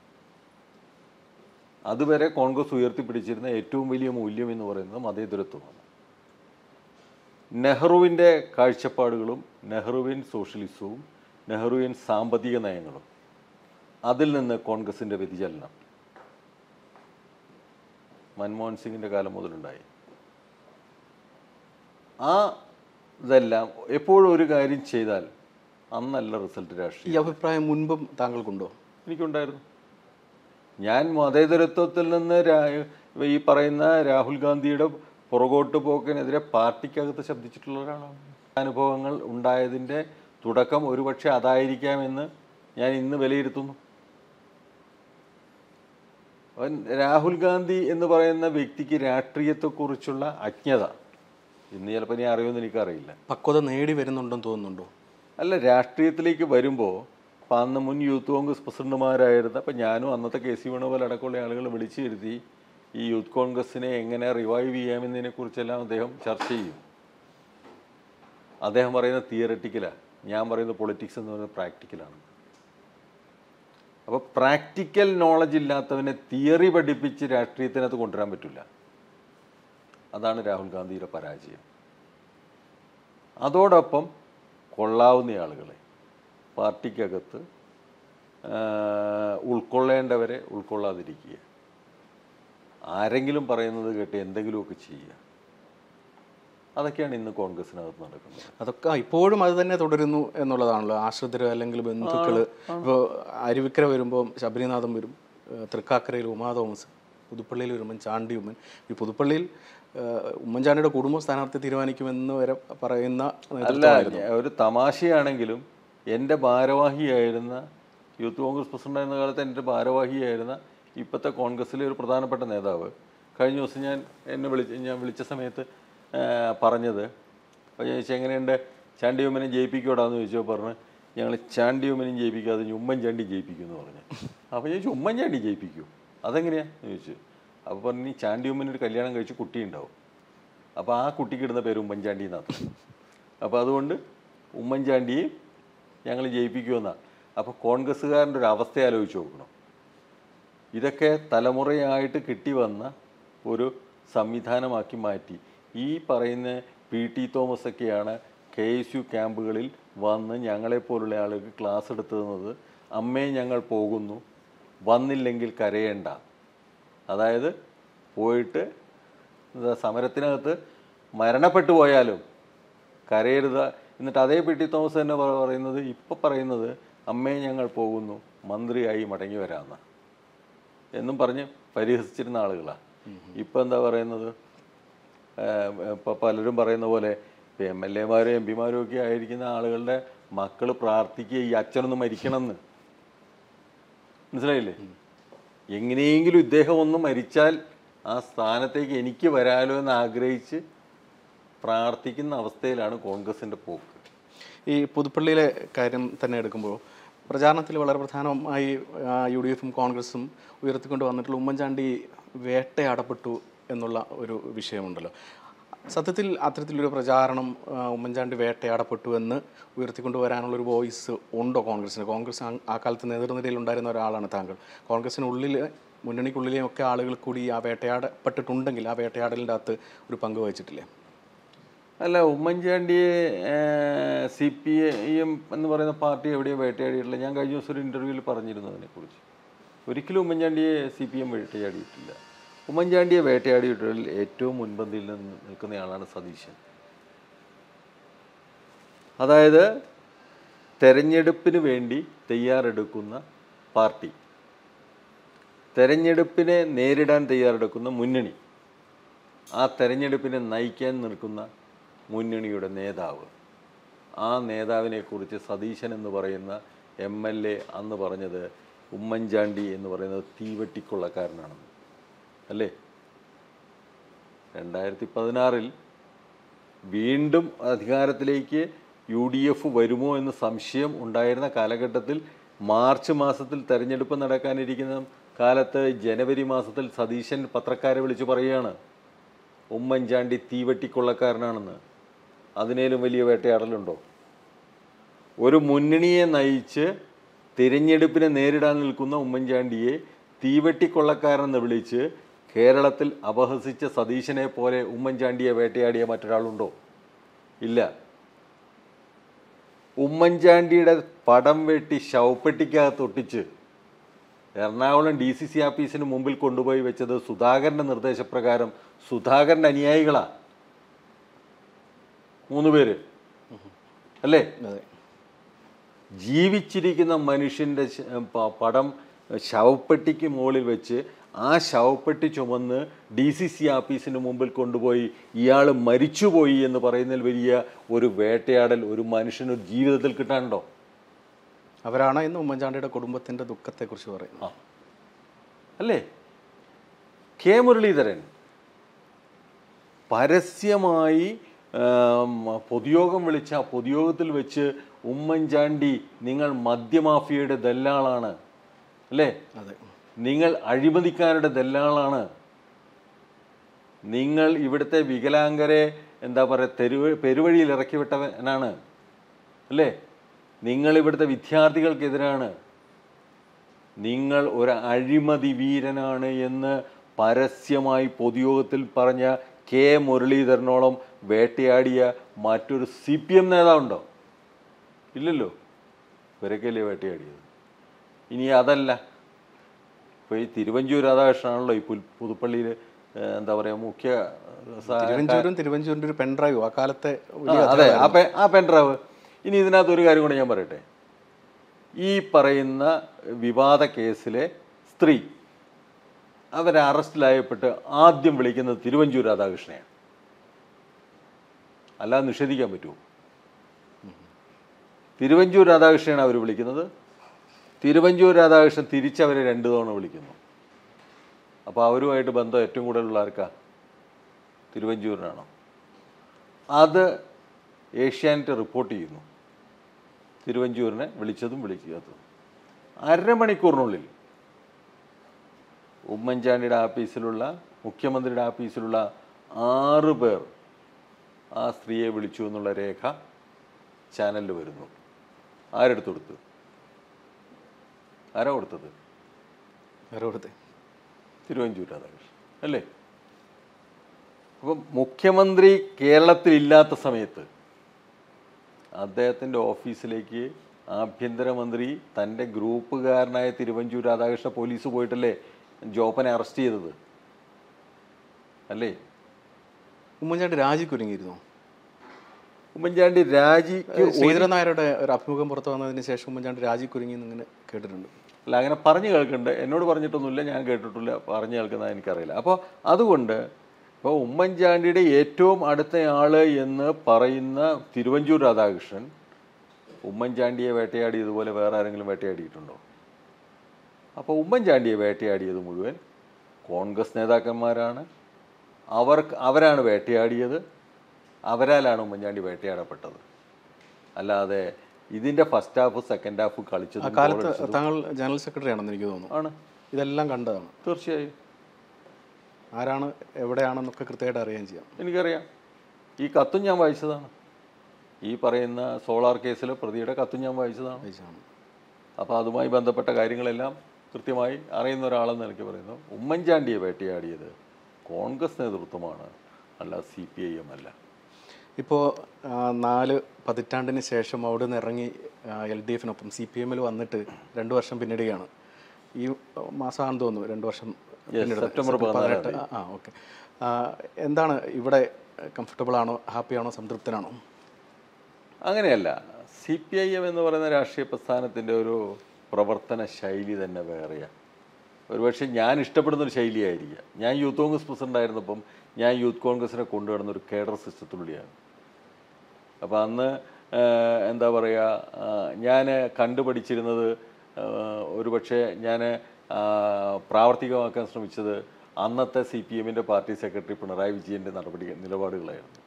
അതുവരെ കോൺഗ്രസ് ഉയർത്തിപ്പിടിച്ചിരുന്ന ഏറ്റവും വലിയ മൂല്യം എന്ന് പറയുന്നത് മതേതരത്വമാണ് നെഹ്റുവിൻ്റെ കാഴ്ചപ്പാടുകളും നെഹ്റുവിൻ സോഷ്യലിസവും നെഹ്റുവിൻ സാമ്പത്തിക നയങ്ങളും അതിൽ നിന്ന് കോൺഗ്രസിൻ്റെ വ്യതിചലനം മൻമോഹൻ സിംഗിൻ്റെ കാലം മുതലുണ്ടായി ആ ഇതെല്ലാം എപ്പോഴും ഒരു കാര്യം ചെയ്താൽ അന്നല്ല റിസൾട്ട് രാഷ്ട്രീയം ഈ അഭിപ്രായം മുൻപും താങ്കൾക്കുണ്ടോ എനിക്കുണ്ടായിരുന്നു ഞാൻ മതേതരത്വത്തിൽ നിന്ന് രാ- ഈ പറയുന്ന രാഹുൽ ഗാന്ധിയുടെ പുറകോട്ട് പോക്കിനെതിരെ പാർട്ടിക്കകത്ത് ശബ്ദിച്ചിട്ടുള്ള ഒരാളാണ് അനുഭവങ്ങൾ ഉണ്ടായതിൻ്റെ തുടക്കം ഒരുപക്ഷെ അതായിരിക്കാമെന്ന് ഞാൻ ഇന്ന് വിലയിരുത്തുന്നു അവൻ രാഹുൽ ഗാന്ധി എന്ന് പറയുന്ന വ്യക്തിക്ക് രാഷ്ട്രീയത്തെക്കുറിച്ചുള്ള അജ്ഞത ഇന്ന് ചിലപ്പോൾ ഇനി അറിയുമെന്ന് എനിക്കറിയില്ല പക്വത നേടി വരുന്നുണ്ടെന്ന് തോന്നുന്നുണ്ടോ അല്ല രാഷ്ട്രീയത്തിലേക്ക് വരുമ്പോൾ ഇപ്പം അന്ന് മുൻ യൂത്ത് കോൺഗ്രസ് പ്രസിഡന്റുമാരായിരുന്ന അപ്പം ഞാനും അന്നത്തെ കെ സി വേണുപോലെ അടക്കമുള്ള ആളുകൾ വിളിച്ചു ഇരുത്തി ഈ യൂത്ത് കോൺഗ്രസിനെ എങ്ങനെ റിവൈവ് ചെയ്യാമെന്നതിനെ കുറിച്ചെല്ലാം അദ്ദേഹം ചർച്ച ചെയ്യും അദ്ദേഹം പറയുന്നത് തിയററ്റിക്കലാണ് ഞാൻ പറയുന്നത് പൊളിറ്റിക്സ് എന്ന് പറയുന്നത് പ്രാക്ടിക്കലാണ് അപ്പോൾ പ്രാക്ടിക്കൽ നോളജ് ഇല്ലാത്തവനെ തിയറി പഠിപ്പിച്ച് രാഷ്ട്രീയത്തിനകത്ത് കൊണ്ടുവരാൻ പറ്റില്ല അതാണ് രാഹുൽ ഗാന്ധിയുടെ പരാജയം അതോടൊപ്പം കൊള്ളാവുന്ന ആളുകളെ പാർട്ടിക്കകത്ത് ആ, ഉൾക്കൊള്ളേണ്ടവരെ ഉൾക്കൊള്ളാതിരിക്കുക ആരെങ്കിലും പറയുന്നത് കേട്ട് എന്തെങ്കിലുമൊക്കെ ചെയ്യുക അതൊക്കെയാണ് ഇന്ന് കോൺഗ്രസിനകത്ത് നടക്കുന്നത് അതൊക്കെ ഇപ്പോഴും അത് തന്നെ തുടരുന്നു എന്നുള്ളതാണല്ലോ ആശ്രിതർ അല്ലെങ്കിൽ ബന്ധുക്കൾ ഇപ്പോൾ അരുവിക്കര വരുമ്പോൾ ശബരിനാഥം വരും ഏഹ് തൃക്കാക്കരയിൽ ഉമാ തോമസ് പുതുപ്പള്ളിയിൽ വരുമ്പം ചാണ്ടി ഉമ്മൻ ഈ പുതുപ്പള്ളിയിൽ ഏഹ് ഉമ്മൻചാണ്ടിയുടെ കുടുംബ സ്ഥാനാർത്ഥി തീരുമാനിക്കുമെന്ന് വരെ പറയുന്ന അല്ല നേതൃത്വമായിരുന്നു ഞാൻ- ഒരു തമാശയാണെങ്കിലും എൻ്റെ ഭാരവാഹിയായിരുന്ന യൂത്ത് കോൺഗ്രസ് പ്രസിഡന്റ് ആയിരുന്ന കാലത്ത് എൻ്റെ ഭാരവാഹിയായിരുന്ന ഇപ്പോഴത്തെ കോൺഗ്രസ്സിലെ ഒരു പ്രധാനപ്പെട്ട നേതാവ് കഴിഞ്ഞ ദിവസം ഞാൻ എന്നെ വിളിച്ച് ഞാൻ വിളിച്ച സമയത്ത് ആ, പറഞ്ഞത് അപ്പോൾ ഞാൻ ചോദിച്ചു എങ്ങനെയുണ്ട് ചാണ്ടി ഉമ്മനെ ജയിപ്പിക്കൂടാന്ന് ചോദിച്ചപ്പോൾ പറഞ്ഞ് ഞങ്ങൾ ചാണ്ടി ഉമ്മനും ജയിപ്പിക്കാതെ ഇനി ഉമ്മൻചാണ്ടി ജയിപ്പിക്കും എന്ന് പറഞ്ഞു അപ്പോൾ ഞാൻ ചോദിച്ചു ഉമ്മൻചാണ്ടി ജയിപ്പിക്കൂ അതെങ്ങനെയാന്ന് ചോദിച്ചു അപ്പോൾ പറഞ്ഞു "നീ ചാണ്ടി ഉമ്മനൊരു കല്യാണം കഴിച്ച് കുട്ടി ഉണ്ടാവും അപ്പോൾ ആ കുട്ടിക്ക് ഇടുന്ന പേര് ഉമ്മൻചാണ്ടി എന്നാണ് അപ്പോൾ അതുകൊണ്ട് ഉമ്മൻചാണ്ടിയെ ഞങ്ങൾ ജയിപ്പിക്കുമെന്നാണ് അപ്പോൾ കോൺഗ്രസ്സുകാരൻ്റെ ഒരു അവസ്ഥ ആലോചിച്ച് നോക്കണം ഇതൊക്കെ തലമുറയായിട്ട് കിട്ടി വന്ന ഒരു സംവിധാനമാക്കി മാറ്റി ഈ പറയുന്ന പി ടി തോമസ് ഒക്കെയാണ് കെ എസ് യു ക്യാമ്പുകളിൽ വന്ന് ഞങ്ങളെപ്പോലുള്ള ആളുകൾക്ക് ക്ലാസ് എടുത്തു തന്നത് അമ്മേ ഞങ്ങൾ പോകുന്നു വന്നില്ലെങ്കിൽ കരയേണ്ട അതായത് പോയിട്ട് എന്താ സമരത്തിനകത്ത് മരണപ്പെട്ടു പോയാലും കരയരുത് എന്നിട്ട് അതേ പി ടി തോമസ് തന്നെ പറ- പറയുന്നത് ഇപ്പം പറയുന്നത് അമ്മേ ഞങ്ങൾ പോകുന്നു മന്ത്രിയായി മടങ്ങി വരാമെന്ന് എന്നും പറഞ്ഞ് പരിഹസിച്ചിരുന്ന ആളുകളാണ് ഇപ്പം എന്താ പറയുന്നത് ഇപ്പം പലരും പറയുന്ന പോലെ എം എൽ എമാരും എം പിമാരും ഒക്കെ ആയിരിക്കുന്ന ആളുകളുടെ മക്കൾ പ്രാർത്ഥിക്കുക ഈ അച്ഛനൊന്ന് മരിക്കണമെന്ന് മനസ്സിലായില്ലേ എങ്ങനെയെങ്കിലും ഇദ്ദേഹം ഒന്ന് മരിച്ചാൽ ആ സ്ഥാനത്തേക്ക് എനിക്ക് വരാലോ എന്ന് ആഗ്രഹിച്ച് പ്രാർത്ഥിക്കുന്ന അവസ്ഥയിലാണ് കോൺഗ്രസിൻ്റെ പോക്ക് ഈ പുതുപ്പള്ളിയിലെ കാര്യം തന്നെ എടുക്കുമ്പോൾ പ്രചാരണത്തിൽ വളരെ പ്രധാനമായി ആ, യു ഡി എഫും കോൺഗ്രസും ഉയർത്തിക്കൊണ്ട് വന്നിട്ടുള്ള ഉമ്മൻചാണ്ടി വേട്ടയാടപ്പെട്ടു എന്നുള്ള ഒരു വിഷയമുണ്ടല്ലോ സത്യത്തിൽ അത്തരത്തിലൊരു പ്രചാരണം ആ, ഉമ്മൻചാണ്ടി വേട്ടയാടപ്പെട്ടു എന്ന് ഉയർത്തിക്കൊണ്ട് വരാനുള്ളൊരു വോയിസ് ഉണ്ടോ കോൺഗ്രസിന് കോൺഗ്രസ് ആ- ആ കാലത്ത് നേതൃനിരയിൽ ഉണ്ടായിരുന്ന ഒരാളാണ് താങ്കൾ കോൺഗ്രസിനുള്ളിൽ മുന്നണിക്കുള്ളിലെയും ഒക്കെ ആളുകൾ കൂടി ആ വേട്ടയാടപ്പെട്ടിട്ടുണ്ടെങ്കിൽ ആ വേട്ടയാടലിൻ്റെ അകത്ത് ഒരു പങ്ക് വഹിച്ചിട്ടില്ലേ അല്ല ഉമ്മൻചാണ്ടിയെ സി പി ഐ എം എന്ന് പറയുന്ന പാർട്ടി എവിടെയോ വേട്ടയാടിയിട്ടില്ല ഞാൻ കഴിഞ്ഞ ദിവസം ഒരു ഇൻ്റർവ്യൂവിൽ പറഞ്ഞിരുന്നു അതിനെക്കുറിച്ച് ഒരിക്കലും ഉമ്മൻചാണ്ടിയെ സി പി എം വേട്ടയാടിയിട്ടില്ല ഉമ്മൻചാണ്ടിയെ വേട്ടയാടിയിട്ടുള്ളതിൽ ഏറ്റവും മുൻപന്തിയിൽ നിന്ന് നിൽക്കുന്നയാളാണ് സതീശൻ അതായത് തെരഞ്ഞെടുപ്പിന് വേണ്ടി തയ്യാറെടുക്കുന്ന പാർട്ടി തെരഞ്ഞെടുപ്പിനെ നേരിടാൻ തയ്യാറെടുക്കുന്ന മുന്നണി ആ തെരഞ്ഞെടുപ്പിനെ നയിക്കാൻ നിൽക്കുന്ന മുന്നണിയുടെ നേതാവ് ആ നേതാവിനെക്കുറിച്ച് സതീശൻ എന്ന് പറയുന്ന എം എൽ എ അന്ന് പറഞ്ഞത് ഉമ്മൻചാണ്ടി എന്ന് പറയുന്നത് തീവെട്ടിക്കൊള്ളക്കാരനാണെന്ന് അല്ലേ രണ്ടായിരത്തി പതിനാറിൽ വീണ്ടും അധികാരത്തിലേക്ക് യു ഡി എഫ് വരുമോ എന്ന് സംശയം ഉണ്ടായിരുന്ന കാലഘട്ടത്തിൽ മാർച്ച് മാസത്തിൽ തെരഞ്ഞെടുപ്പ് നടക്കാനിരിക്കുന്ന കാലത്ത് ജനുവരി മാസത്തിൽ സതീശൻ പത്രക്കാരെ വിളിച്ചു പറയുകയാണ് ഉമ്മൻചാണ്ടി തീവെട്ടിക്കൊള്ളക്കാരനാണെന്ന് അതിനേലും വലിയ വേട്ടയാടലുണ്ടോ ഒരു മുന്നണിയെ നയിച്ച് തിരഞ്ഞെടുപ്പിനെ നേരിടാൻ നിൽക്കുന്ന ഉമ്മൻചാണ്ടിയെ തീവെട്ടിക്കൊള്ളക്കാരെന്ന് വിളിച്ച് കേരളത്തിൽ അപഹസിച്ച സതീശനെ പോലെ ഉമ്മൻചാണ്ടിയെ വേട്ടയാടിയ മറ്റൊരാളുണ്ടോ ഇല്ല ഉമ്മൻചാണ്ടിയുടെ പടം വെട്ടി ശവപ്പെട്ടിക്കകത്ത് ഒട്ടിച്ച് എറണാകുളം ഡി സി സി ആഫീസിന് മുമ്പിൽ കൊണ്ടുപോയി വെച്ചത് സുധാകരൻ്റെ നിർദ്ദേശപ്രകാരം സുധാകരൻ്റെ അനുയായികളാ മൂന്ന് പേര് അല്ലേ അതെ ജീവിച്ചിരിക്കുന്ന മനുഷ്യൻ്റെ ശ- പ- പടം ശവപ്പെട്ടിക്ക് മുകളിൽ വെച്ച് ആ ശവപ്പെട്ടി ചുമന്ന് ഡി സി സി ആഫീസിന് മുമ്പിൽ കൊണ്ടുപോയി ഇയാൾ മരിച്ചുപോയി എന്ന് പറയുന്നതിൽ വലിയ ഒരു വേട്ടയാടൽ ഒരു മനുഷ്യന് ഒരു ജീവിതത്തിൽ കിട്ടാനുണ്ടോ അവരാണ് ഇന്ന് ഉമ്മൻചാണ്ടിയുടെ കുടുംബത്തിന്റെ ദുഃഖത്തെക്കുറിച്ച് പറയുന്നത് ആ അല്ലേ കെ മുരളീധരൻ പരസ്യമായി ആം, പൊതുയോഗം വിളിച്ച ആ പൊതുയോഗത്തിൽ വെച്ച് ഉമ്മൻചാണ്ടി നിങ്ങൾ മദ്യമാഫിയയുടെ ദല്ലാളാണ് അല്ലേ അതെ നിങ്ങൾ അഴിമതിക്കാരുടെ ദല്ലാളാണ് നിങ്ങൾ ഇവിടുത്തെ വികലാംഗരെ എന്താ പറയുക തെരുവ് പെരുവഴിയിൽ ഇറക്കി വിട്ടവനാണ് അല്ലേ നിങ്ങൾ ഇവിടുത്തെ വിദ്യാർത്ഥികൾക്കെതിരാണ് നിങ്ങൾ ഒരു അഴിമതി വീരനാണ് എന്ന് പരസ്യമായി പൊതുയോഗത്തിൽ പറഞ്ഞ കെ മുരളീധരനോളം വേട്ടയാടിയ മറ്റൊരു സി പി എം നേതാവുണ്ടോ ഇല്ലല്ലോ ഇവരൊക്കെയല്ലേ വേട്ടയാടിയത് ഇനി അതല്ല ഇപ്പോൾ ഈ തിരുവഞ്ചൂർ രാധാകൃഷ്ണനാണല്ലോ ഈ പുൽ പുതുപ്പള്ളിയിൽ എന്താ പറയുക മുഖ്യ സ- തിരുവഞ്ചൂരും തിരുവഞ്ചൂരിന്റെ ഒരു പെൺഡ്രൈവും ആ കാലത്തെ ആ, വലിയ അതെ ആ പെ ആ പെൻഡ്രൈവ് ഇനി ഇതിനകത്ത് ഒരു കാര്യം കൂടെ ഞാൻ പറയട്ടെ ഈ പറയുന്ന വിവാദ കേസിലെ സ്ത്രീ അവരെ അറസ്റ്റിലായപ്പെട്ട് ആദ്യം വിളിക്കുന്നത് തിരുവഞ്ചൂർ രാധാകൃഷ്ണനെയാണ് അല്ലാതെ നിഷേധിക്കാൻ പറ്റുമോ തിരുവഞ്ചൂർ രാധാകൃഷ്ണനാണ് അവർ വിളിക്കുന്നത് തിരുവഞ്ചൂർ രാധാകൃഷ്ണൻ തിരിച്ചവരെ രണ്ടു തവണ വിളിക്കുന്നു അപ്പോൾ അവരുമായിട്ട് ബന്ധം ഏറ്റവും കൂടുതലുള്ള ആർക്കാ തിരുവഞ്ചൂരിനാണോ അത് ഏഷ്യാനെറ്റ് റിപ്പോർട്ട് ചെയ്യുന്നു തിരുവഞ്ചൂരിനെ വിളിച്ചതും വിളിക്കാത്തതും അരമണിക്കൂറിനുള്ളിൽ ഉമ്മൻചാണ്ടിയുടെ ആഫീസിലുള്ള മുഖ്യമന്ത്രിയുടെ ആഫീസിലുള്ള ആറ് പേർ ആ സ്ത്രീയെ വിളിച്ചു എന്നുള്ള രേഖ ചാനലിൽ വരുന്നു ആരെടുത്ത് കൊടുത്തു ആരാ കൊടുത്തത് അവരോടത്തെ തിരുവഞ്ചൂർ രാധാകൃഷ്ണൻ അല്ലേ അപ്പം മുഖ്യമന്ത്രി കേരളത്തിലില്ലാത്ത സമയത്ത് അദ്ദേഹത്തിൻ്റെ ഓഫീസിലേക്ക് ആഭ്യന്തരമന്ത്രി തൻ്റെ ഗ്രൂപ്പുകാരനായ തിരുവഞ്ചൂർ രാധാകൃഷ്ണ പോലീസ് പോയിട്ടല്ലേ ജോപ്പനെ അറസ്റ്റ് ചെയ്തത് അല്ലേ ഉമ്മൻചാണ്ടി രാജിക്കുരുങ്ങിയിരുന്നു ഉമ്മൻചാണ്ടി രാജിക്ക് ശ്രീധരൻ നായരുടെ ഒരു അഭിമുഖം പുറത്തു വന്നതിന് ശേഷം ഉമ്മൻചാണ്ടി രാജിക്കുരുങ്ങി എന്ന് ഇങ്ങനെ കേട്ടിട്ടുണ്ട് അല്ല അങ്ങനെ പറഞ്ഞു കേൾക്കുന്നുണ്ട് എന്നോട് പറഞ്ഞിട്ടൊന്നുമില്ല ഞാൻ കേട്ടിട്ടില്ല പറഞ്ഞു കേൾക്കുന്നത് എനിക്കറിയില്ല അപ്പോൾ അതുകൊണ്ട് ഇപ്പോൾ ഉമ്മൻചാണ്ടിയുടെ ഏറ്റവും അടുത്തയാള് എന്ന് പറയുന്ന തിരുവഞ്ചൂർ രാധാകൃഷ്ണൻ ഉമ്മൻചാണ്ടിയെ വേട്ടയാടിയതുപോലെ വേറെ ആരെങ്കിലും വേട്ടയാടിയിട്ടുണ്ടോ അപ്പോൾ ഉമ്മൻചാണ്ടിയെ വേട്ടയാടിയത് മുഴുവൻ കോൺഗ്രസ് നേതാക്കന്മാരാണ് അവർക്ക് അവരാണ് വേട്ടയാടിയത് അവരാലാണ് ഉമ്മൻചാണ്ടി വേട്ടയാടപ്പെട്ടത് അല്ലാതെ ഇതിൻ്റെ ഫസ്റ്റ് ഹാഫ് സെക്കൻഡ് ഹാഫ് കളിച്ചത് ആ കാലത്ത് താങ്കൾ ജനറൽ സെക്രട്ടറി ആണെന്ന് എനിക്ക് തോന്നുന്നു ആണ് ഇതെല്ലാം കണ്ടതാണ് തീർച്ചയായും ആരാണ് എവിടെയാണെന്നൊക്കെ കൃത്യമായിട്ട് അറിയാൻ ചെയ്യാം എനിക്കറിയാം ഈ കത്തും ഞാൻ വായിച്ചതാണ് ഈ പറയുന്ന സോളാർ കേസിലെ പ്രതിയുടെ കത്തും ഞാൻ വായിച്ചതാണ് വായിച്ചതാണ് അപ്പോൾ അതുമായി ബന്ധപ്പെട്ട കാര്യങ്ങളെല്ലാം കൃത്യമായി അറിയുന്ന ഒരാളെന്ന് എനിക്ക് പറയുന്നു ഉമ്മൻചാണ്ടിയെ വേട്ടയാടിയത് കോൺഗ്രസ് നേതൃത്വമാണ് അല്ല സി പി ഐ എം അല്ല ഇപ്പോൾ നാല് പതിറ്റാണ്ടിന് ശേഷം അവിടെ നിന്ന് ഇറങ്ങി എൽ ഡി എഫിനൊപ്പം സി പി എമ്മിൽ വന്നിട്ട് രണ്ട് വർഷം പിന്നിടുകയാണ് ഈ മാസമാണെന്ന് തോന്നുന്നു രണ്ട് വർഷം പിന്നിടുന്നത്. സെപ്റ്റംബർ പതിനെട്ട് ആ, ആ ഓക്കെ എന്താണ് ഇവിടെ കംഫർട്ടബിൾ ആണോ ഹാപ്പിയാണോ സംതൃപ്തനാണോ അങ്ങനെയല്ല സി പി ഐ എം എന്ന് പറയുന്ന രാഷ്ട്രീയ പ്രസ്ഥാനത്തിൻ്റെ ഒരു പ്രവർത്തന ശൈലി തന്നെ വേറെയാണ് ഒരുപക്ഷെ ഞാൻ ഇഷ്ടപ്പെടുന്ന ഒരു ശൈലിയായിരിക്കാം ഞാൻ യൂത്ത് കോൺഗ്രസ് പ്രസിഡന്റ് ആയിരുന്നപ്പം ഞാൻ യൂത്ത് കോൺഗ്രസിനെ കൊണ്ടുവരുന്ന ഒരു കേഡർ സിസ്റ്റത്തിലൂടെയാണ് അപ്പോൾ അന്ന് ആ, എന്താ പറയുക ഞാൻ കണ്ടുപഠിച്ചിരുന്നത് ആ, ഒരുപക്ഷെ ഞാൻ പ്രാവർത്തികമാക്കാൻ ശ്രമിച്ചത് അന്നത്തെ സി പി എമ്മിൻ്റെ പാർട്ടി സെക്രട്ടറി പിണറായി വിജയൻ്റെ നടപടി നിലപാടുകളായിരുന്നു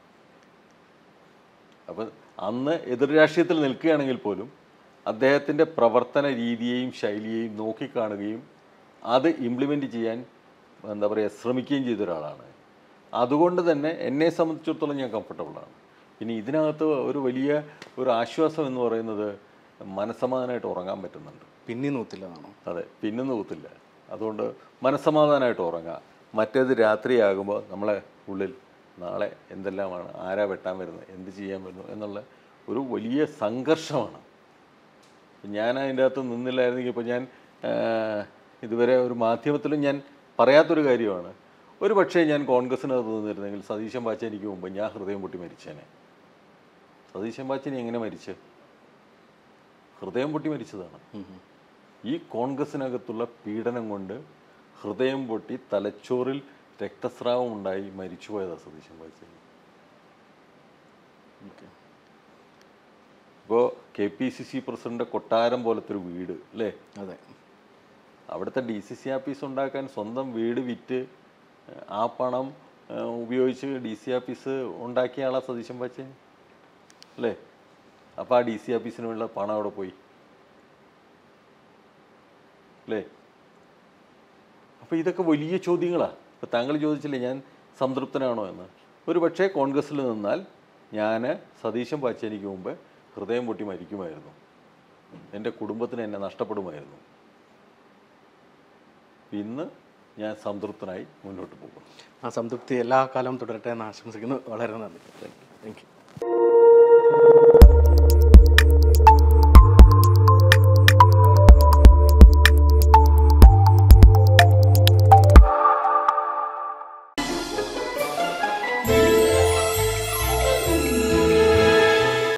അപ്പം അന്ന് എതിർ രാഷ്ട്രീയത്തിൽ നിൽക്കുകയാണെങ്കിൽ പോലും അദ്ദേഹത്തിൻ്റെ പ്രവർത്തന രീതിയെയും ശൈലിയെയും നോക്കിക്കാണുകയും അത് ഇംപ്ലിമെൻ്റ് ചെയ്യാൻ എന്താ പറയുക ശ്രമിക്കുകയും ചെയ്ത ഒരാളാണ് അതുകൊണ്ട് തന്നെ എന്നെ സംബന്ധിച്ചിടത്തോളം ഞാൻ കംഫർട്ടബിളാണ് പിന്നെ ഇതിനകത്ത് ഒരു വലിയ ഒരു ആശ്വാസം എന്ന് പറയുന്നത് മനസ്സമാധാനമായിട്ട് ഉറങ്ങാൻ പറ്റുന്നുണ്ട് പിന്നെ നൂത്തില്ല എന്നാണോ അതെ പിന്നെ നോക്കത്തില്ല അതുകൊണ്ട് മനസ്സമാധാനമായിട്ട് ഉറങ്ങാം മറ്റേത് രാത്രിയാകുമ്പോൾ നമ്മളെ ഉള്ളിൽ നാളെ എന്തെല്ലാമാണ് ആരാ വെട്ടാൻ വരുന്നത് എന്ത് ചെയ്യാൻ വരുന്നു എന്നുള്ള ഒരു വലിയ സംഘർഷമാണ് ഞാൻ അതിൻ്റെ അകത്ത് നിന്നില്ലായിരുന്നെങ്കിൽ ഇപ്പോൾ ഞാൻ ആ, ഇതുവരെ ഒരു മാധ്യമത്തിലും ഞാൻ പറയാത്തൊരു കാര്യമാണ് ഒരു പക്ഷേ ഞാൻ കോൺഗ്രസിനകത്ത് നിന്നിരുന്നെങ്കിൽ സതീശൻ പാച്ചേനിക്ക് മുമ്പ് ഞാൻ ഹൃദയം പൊട്ടി മരിച്ചേനെ സതീശൻ പാച്ചേനി എങ്ങനെ മരിച്ച് ഹൃദയം പൊട്ടി മരിച്ചതാണ് ഈ കോൺഗ്രസിനകത്തുള്ള പീഡനം കൊണ്ട് ഹൃദയം പൊട്ടി തലച്ചോറിൽ രക്തസ്രാവം ഉണ്ടായി മരിച്ചുപോയതാണ് സതീശൻ പാച്ചേനി ഓക്കെ ഇപ്പോൾ K P C C president കൊട്ടാരം പോലത്തെ ഒരു വീട് അല്ലേ അതെ അവിടുത്തെ ഡി സി സി ആഫീസ് ഉണ്ടാക്കാൻ സ്വന്തം വീട് വിറ്റ് ഏഹ്, ആ പണം ഏഹ്, ഉപയോഗിച്ച് ഡി സി ആഫീസ് ഉണ്ടാക്കിയ ആളാ സതീശൻ പാച്ചൻ അല്ലേ അപ്പോൾ ആ ഡി സി ആഫീസിനുള്ള പണം അവിടെ പോയി അല്ലേ അപ്പോൾ ഇതൊക്കെ വലിയ ചോദ്യങ്ങളാണ് ഇപ്പോൾ താങ്കൾ ചോദിച്ചില്ലേ ഞാൻ സംതൃപ്തനാണോ എന്ന് ഒരു പക്ഷേ കോൺഗ്രസ്സിൽ നിന്നാൽ ഞാൻ സതീശൻ പാച്ചേനിക്ക് മുമ്പ് ഹൃദയം പൊട്ടി മരിക്കുമായിരുന്നു എൻ്റെ കുടുംബത്തിന് എന്നെ നഷ്ടപ്പെടുമായിരുന്നു ഇന്ന് ഞാൻ സംതൃപ്തനായി മുന്നോട്ട് പോകും ആ സംതൃപ്തി എല്ലാ കാലവും തുടരട്ടെ എന്ന് ആശംസിക്കുന്നു വളരെ നന്ദി താങ്ക് യു